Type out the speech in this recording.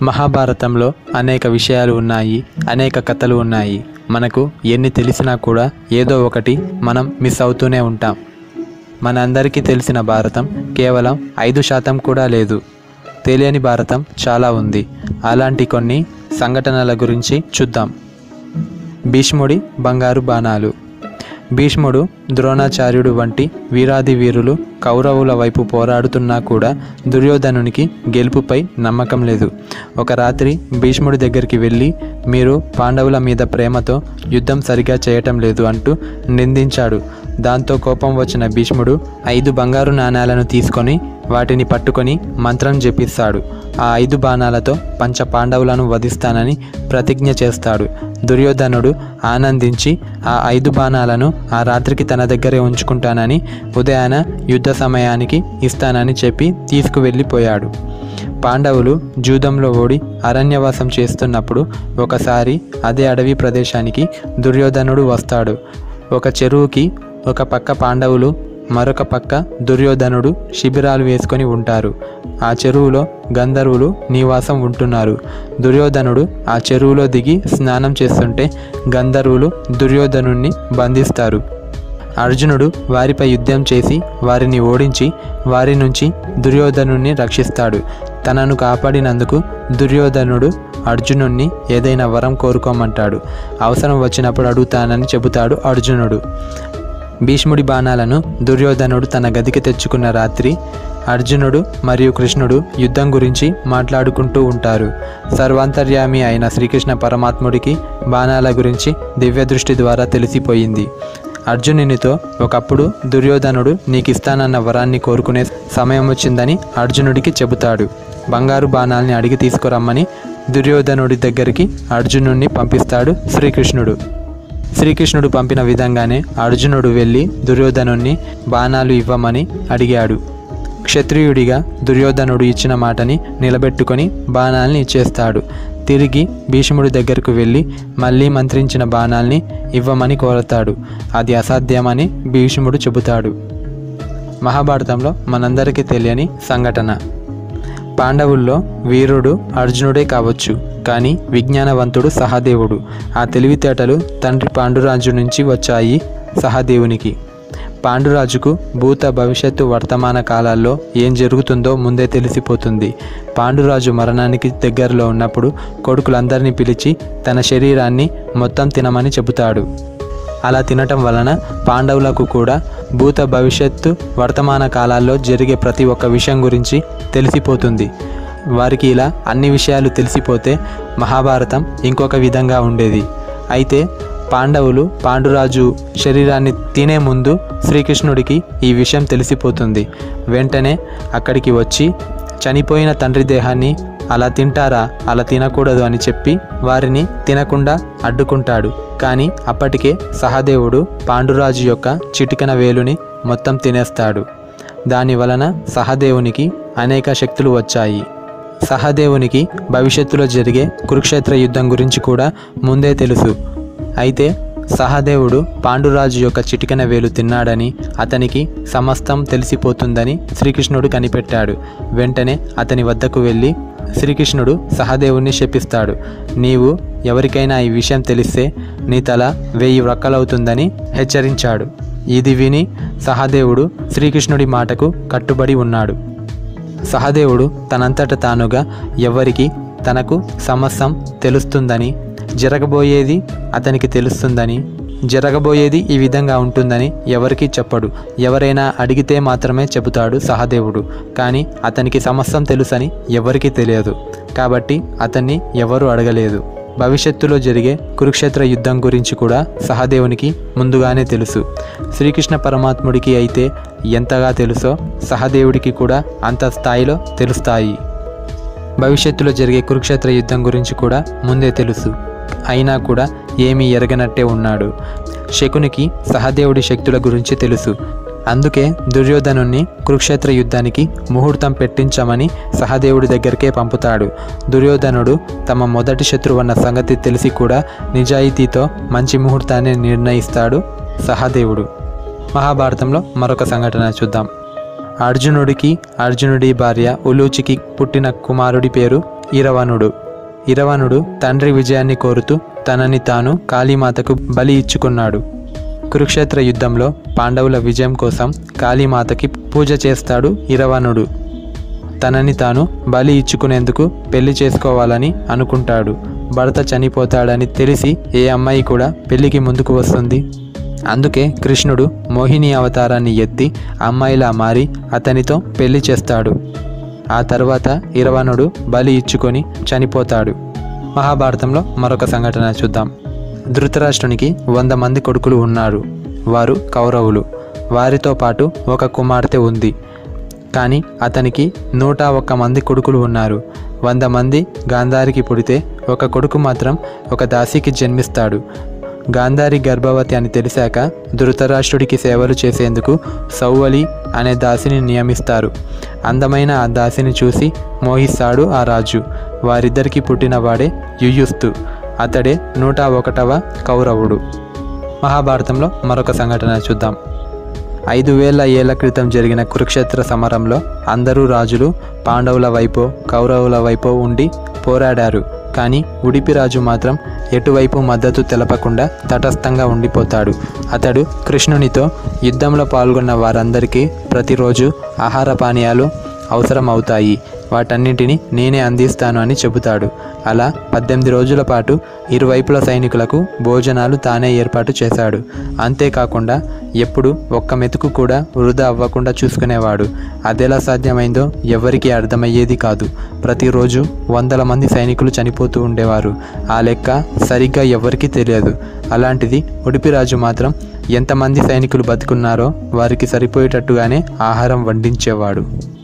మహాభారతంలో అనేక విషయాలు ఉన్నాయి అనేక కథలు ఉన్నాయి మనకు ఎన్ని తెలిసినా కూడా ఏదో ఒకటి మనం మిస్ అవుతూనే ఉంటాం మన అందరికీ తెలిసిన భారతం కేవలం ఐదు శాతం కూడా లేదు తెలియని భారతం చాలా ఉంది అలాంటి కొన్ని సంఘటనల గురించి చూద్దాం భీష్ముడి బంగారు బాణాలు భీష్ముడు ద్రోణాచార్యుడు వంటి వీరాది వీరులు కౌరవుల వైపు పోరాడుతున్నా కూడా దుర్యోధనునికి గెలుపుపై నమ్మకం లేదు ఒక రాత్రి భీష్ముడి దగ్గరికి వెళ్ళి మీరు పాండవుల మీద ప్రేమతో యుద్ధం సరిగా చేయటం లేదు అంటూ నిందించాడు దాంతో కోపం వచ్చిన భీష్ముడు ఐదు బంగారు నాణేలను తీసుకొని వాటిని పట్టుకొని మంత్రం జపిస్తాడు ఆ ఐదు బాణాలతో పంచ పాండవులను వధిస్తానని ప్రతిజ్ఞ చేస్తాడు దుర్యోధనుడు ఆనందించి ఆ ఐదు బాణాలను ఆ రాత్రికి తన దగ్గరే ఉంచుకుంటానని ఉదయాన యుద్ధ సమయానికి ఇస్తానని చెప్పి తీసుకువెళ్ళిపోయాడు పాండవులు జూదంలో ఓడి అరణ్యవాసం చేస్తున్నప్పుడు ఒకసారి అదే అడవి ప్రదేశానికి దుర్యోధనుడు వస్తాడు ఒక చెరువుకి ఒక పక్క పాండవులు మరొక పక్క దుర్యోధనుడు శిబిరాలు వేసుకొని ఉంటారు ఆ చెరువులో గంధర్వులు నివాసం ఉంటున్నారు దుర్యోధనుడు ఆ చెరువులో దిగి స్నానం చేస్తుంటే గంధర్వులు దుర్యోధనుణ్ణి బంధిస్తారు అర్జునుడు వారిపై యుద్ధం చేసి వారిని ఓడించి వారి నుంచి దుర్యోధనుణ్ణి రక్షిస్తాడు తనను కాపాడినందుకు దుర్యోధనుడు అర్జునుణ్ణి ఏదైనా వరం కోరుకోమంటాడు అవసరం వచ్చినప్పుడు అడుగుతానని చెబుతాడు అర్జునుడు భీష్ముడి బాణాలను దుర్యోధనుడు తన గదికి తెచ్చుకున్న రాత్రి అర్జునుడు మరియు కృష్ణుడు యుద్ధం గురించి మాట్లాడుకుంటూ ఉంటారు సర్వాంతర్యామి అయిన శ్రీకృష్ణ పరమాత్ముడికి బాణాల గురించి దివ్య దృష్టి ద్వారా తెలిసిపోయింది అర్జునునితో ఒకప్పుడు దుర్యోధనుడు నీకిస్తానన్న వరాన్ని కోరుకునే సమయం వచ్చిందని అర్జునుడికి చెబుతాడు బంగారు బాణాల్ని అడిగి తీసుకురమ్మని దుర్యోధనుడి దగ్గరికి అర్జునుడిని పంపిస్తాడు శ్రీకృష్ణుడు శ్రీకృష్ణుడు పంపిన విధంగానే అర్జునుడు వెళ్ళి దుర్యోధనుణ్ణి బాణాలు ఇవ్వమని అడిగాడు క్షత్రియుడిగా దుర్యోధనుడు ఇచ్చిన మాటని నిలబెట్టుకొని బాణాల్ని ఇచ్చేస్తాడు తిరిగి భీష్ముడి దగ్గరకు వెళ్ళి మళ్ళీ మంత్రించిన బాణాల్ని ఇవ్వమని కోరతాడు అది అసాధ్యమని భీష్ముడు చెబుతాడు మహాభారతంలో మనందరికీ తెలియని సంఘటన పాండవుల్లో వీరుడు అర్జునుడే కావచ్చు కానీ విజ్ఞానవంతుడు సహదేవుడు ఆ తెలివితేటలు తండ్రి పాండురాజు నుంచి వచ్చాయి సహదేవునికి పాండురాజుకు భూత భవిష్యత్తు వర్తమాన కాలాల్లో ఏం జరుగుతుందో ముందే తెలిసిపోతుంది పాండురాజు మరణానికి దగ్గరలో ఉన్నప్పుడు కొడుకులందరినీ పిలిచి తన శరీరాన్ని మొత్తం తినమని చెబుతాడు అలా తినటం వలన పాండవులకు కూడా భూత భవిష్యత్తు వర్తమాన కాలాల్లో జరిగే ప్రతి ఒక్క విషయం గురించి తెలిసిపోతుంది వారికి ఇలా అన్ని విషయాలు తెలిసిపోతే మహాభారతం ఇంకొక విధంగా ఉండేది అయితే పాండవులు పాండురాజు శరీరాన్ని తినే ముందు శ్రీకృష్ణుడికి ఈ విషయం తెలిసిపోతుంది వెంటనే అక్కడికి వచ్చి చనిపోయిన తండ్రి దేహాన్ని అలా తింటారా అలా తినకూడదు అని చెప్పి వారిని తినకుండా అడ్డుకుంటాడు కానీ అప్పటికే సహదేవుడు పాండురాజు యొక్క చిటికన వేలుని మొత్తం తినేస్తాడు దాని వలన సహదేవునికి అనేక శక్తులు వచ్చాయి సహదేవునికి భవిష్యత్తులో జరిగే కురుక్షేత్ర యుద్ధం గురించి కూడా ముందే తెలుసు అయితే సహదేవుడు పాండురాజు యొక్క చిటికెన వేలు తిన్నాడని అతనికి సమస్తం తెలిసిపోతుందని శ్రీకృష్ణుడు కనిపెట్టాడు వెంటనే అతని వద్దకు వెళ్ళి శ్రీకృష్ణుడు సహదేవుణ్ణి శపిస్తాడు నీవు ఎవరికైనా ఈ విషయం తెలిస్తే నీ తల వెయ్యి వ్రక్కలవుతుందని హెచ్చరించాడు ఇది విని సహదేవుడు శ్రీకృష్ణుడి మాటకు కట్టుబడి ఉన్నాడు సహదేవుడు తనంతట తానుగా ఎవరికి తనకు సమస్తం తెలుస్తుందని జరగబోయేది అతనికి తెలుస్తుందని జరగబోయేది ఈ విధంగా ఉంటుందని ఎవరికీ చెప్పడు ఎవరైనా అడిగితే మాత్రమే చెబుతాడు సహదేవుడు కానీ అతనికి సమస్తం తెలుసని ఎవరికీ తెలియదు కాబట్టి అతన్ని ఎవరు అడగలేదు భవిష్యత్తులో జరిగే కురుక్షేత్ర యుద్ధం గురించి కూడా సహదేవునికి ముందుగానే తెలుసు శ్రీకృష్ణ పరమాత్ముడికి అయితే ఎంతగా తెలుసో సహదేవుడికి కూడా అంత స్థాయిలో తెలుస్తాయి భవిష్యత్తులో జరిగే కురుక్షేత్ర యుద్ధం గురించి కూడా ముందే తెలుసు అయినా కూడా ఏమీ ఎరగనట్టే ఉన్నాడు శకునికి సహదేవుడి శక్తుల గురించి తెలుసు అందుకే దుర్యోధనుణ్ణి కురుక్షేత్ర యుద్ధానికి ముహూర్తం పెట్టించమని సహదేవుడి దగ్గరికే పంపుతాడు దుర్యోధనుడు తమ మొదటి శత్రువన్న సంగతి తెలిసి కూడా నిజాయితీతో మంచి ముహూర్తాన్ని నిర్ణయిస్తాడు సహదేవుడు మహాభారతంలో మరొక సంఘటన చూద్దాం అర్జునుడికి అర్జునుడి భార్య ఉలూచికి పుట్టిన కుమారుడి పేరు ఇరవణుడు ఇరవణుడు తండ్రి విజయాన్ని కోరుతూ తనని తాను కాళీమాతకు బలి ఇచ్చుకున్నాడు కురుక్షేత్ర యుద్ధంలో పాండవుల విజయం కోసం కాళీమాతకి పూజ చేస్తాడు ఇరవణుడు తనని తాను బలి ఇచ్చుకునేందుకు పెళ్లి చేసుకోవాలని అనుకుంటాడు భర్త చనిపోతాడని తెలిసి ఏ అమ్మాయి కూడా పెళ్లికి ముందుకు వస్తుంది అందుకే కృష్ణుడు మోహిని అవతారాన్ని ఎత్తి అమ్మాయిలా మారి అతనితో పెళ్లి చేస్తాడు ఆ తర్వాత ఇరవణుడు బలి ఇచ్చుకొని చనిపోతాడు మహాభారతంలో మరొక సంఘటన చూద్దాం ధృతరాష్ట్రునికి వంద మంది కొడుకులు ఉన్నారు వారు కౌరవులు వారితో పాటు ఒక కుమార్తె ఉంది కానీ అతనికి నూట ఒక్క మంది కొడుకులు ఉన్నారు వంద మంది గాంధారికి పుడితే ఒక కొడుకు మాత్రం ఒక దాసికి జన్మిస్తాడు గాంధారి గర్భవతి అని తెలిసాక ధృతరాష్ట్రుడికి సేవలు చేసేందుకు సౌవలి అనే దాసిని నియమిస్తారు అందమైన ఆ దాసిని చూసి మోహిస్తాడు ఆ రాజు వారిద్దరికి పుట్టినవాడే యుయుస్తు అతడే నూట ఒకటవ కౌరవుడు మహాభారతంలో మరొక సంఘటన చూద్దాం ఐదు వేల ఏళ్ల క్రితం జరిగిన కురుక్షేత్ర సమరంలో అందరూ రాజులు పాండవుల వైపో కౌరవుల వైపో ఉండి పోరాడారు కానీ ఉడిపి రాజు మాత్రం ఎటువైపు మద్దతు తెలపకుండా తటస్థంగా ఉండిపోతాడు అతడు కృష్ణునితో యుద్ధంలో పాల్గొన్న వారందరికీ ప్రతిరోజు ఆహార పానీయాలు అవసరం అవుతాయి వాటన్నింటినీ నేనే అందిస్తాను అని చెబుతాడు అలా పద్దెనిమిది రోజుల పాటు ఇరువైపుల సైనికులకు భోజనాలు తానే ఏర్పాటు చేశాడు అంతేకాకుండా ఎప్పుడు ఒక్క మెతుకు కూడా వృధా అవ్వకుండా చూసుకునేవాడు అదెలా సాధ్యమైందో ఎవరికీ అర్థమయ్యేది కాదు ప్రతిరోజు వందల మంది సైనికులు చనిపోతూ ఉండేవారు ఆ లెక్క సరిగ్గా ఎవరికీ తెలియదు అలాంటిది ఉడిపిరాజు మాత్రం ఎంతమంది సైనికులు బతుకున్నారో వారికి సరిపోయేటట్టుగానే ఆహారం వండించేవాడు